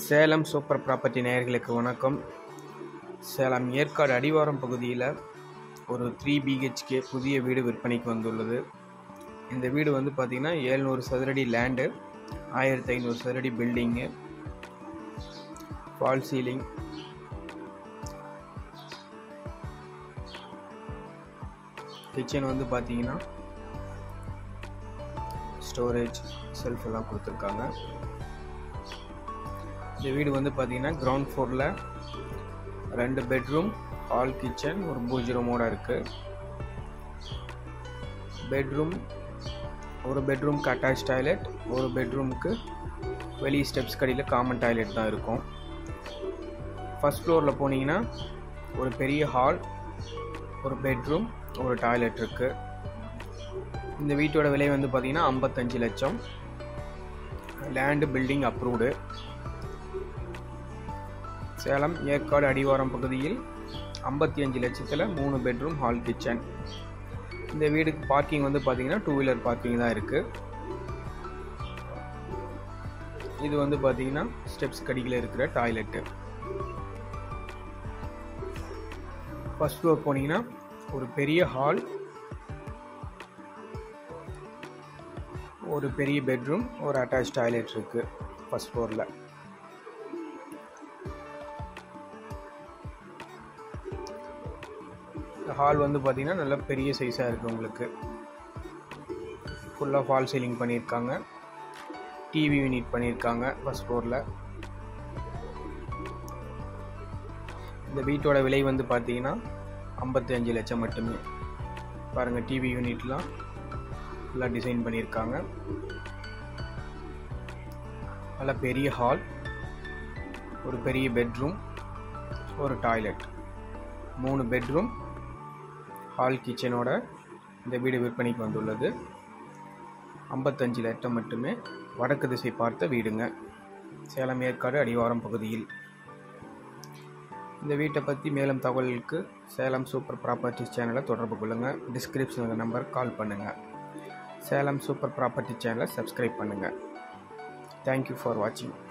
Salem super property நேயர்களுக்கு வணக்கம் சேலம் ஏற்காடு அடிவாரம் பகுதியில் ஒரு த்ரீ பிஹெச்கே புதிய வீடு விற்பனைக்கு வந்துள்ளது இந்த வீடு வந்து பார்த்திங்கன்னா ஏழ்நூறு சதுரடி லேண்டு ஆயிரத்தி ஐநூறு சதுரடி பில்டிங்கு ஃபால் சீலிங் கிச்சன் வந்து பார்த்தீங்கன்னா ஸ்டோரேஜ் செல்ஃப் எல்லாம் கொடுத்துருக்காங்க இந்த வீடு வந்து பார்த்தீங்கன்னா கிரவுண்ட் ஃப்ளோரில் ரெண்டு பெட்ரூம் ஹால் கிச்சன் ஒரு பூஜ் ரூமோட இருக்குது பெட்ரூம் ஒரு பெட்ரூம்க்கு அட்டாச் டாய்லெட் ஒரு பெட்ரூமுக்கு வெளியே ஸ்டெப்ஸ் கடியில் காமன் டாய்லெட் தான் இருக்கும் ஃபஸ்ட் ஃப்ளோரில் போனீங்கன்னா ஒரு பெரிய ஹால் ஒரு பெட்ரூம் ஒரு டாய்லெட் இருக்குது இந்த வீட்டோட விலை வந்து பார்த்திங்கன்னா ஐம்பத்தஞ்சு லட்சம் land building approved Salem Yercaud அடிவாரம் பகுதியில் ஐம்பத்தி அஞ்சு லட்சத்தில் மூணு பெட்ரூம் ஹால் கிச்சன் இந்த வீடுக்கு பார்க்கிங் வந்து பார்த்தீங்கன்னா டூ வீலர் பார்க்கிங் தான் இருக்குது இது வந்து பார்த்தீங்கன்னா ஸ்டெப்ஸ் கடியில் இருக்கிற டாய்லெட்டு ஃபஸ்ட் ஃப்ளோர் போனீங்கன்னா ஒரு பெரிய ஹால் ஒரு பெரிய பெட்ரூம் ஒரு அட்டாச் டாய்லெட் இருக்குது ஃபஸ்ட் ஃப்ளோரில் ஹால் வந்து பார்த்திங்கன்னா நல்ல பெரிய சைஸாக இருக்குது உங்களுக்கு ஃபுல்லாக ஃபால் சீலிங் பண்ணியிருக்காங்க டிவி யூனிட் பண்ணியிருக்காங்க ஃபஸ்ட் ஃப்ளோரில் இந்த வீட்டோட விலை வந்து பார்த்தீங்கன்னா ஐம்பத்தி அஞ்சு லட்சம் மட்டுமே பாருங்கள் டிவி யூனிட்லாம் ஃபுல்லாக டிசைன் பண்ணியிருக்காங்க நல்ல பெரிய ஹால் ஒரு பெரிய பெட்ரூம் ஒரு டாய்லெட் மூணு பெட்ரூம் ஹால் கிச்சனோட இந்த வீடு விற்பனைக்கு வந்துள்ளது ஐம்பத்தஞ்சு லட்சம் மட்டுமே வடக்கு திசை பார்த்த வீடுங்க சேலம் ஏற்காடு அடிவாரம் பகுதியில் இந்த வீட்டை பற்றி மேலும் தகவலுக்கு சேலம் சூப்பர் ப்ராப்பர்ட்டிஸ் சேனலை தொடர்பு கொள்ளுங்கள் டிஸ்கிரிப்ஷனில் நம்பர் கால் பண்ணுங்கள் சேலம் சூப்பர் ப்ராப்பர்ட்டி சேனலை சப்ஸ்கிரைப் பண்ணுங்கள் தேங்க்யூ ஃபார் வாட்சிங்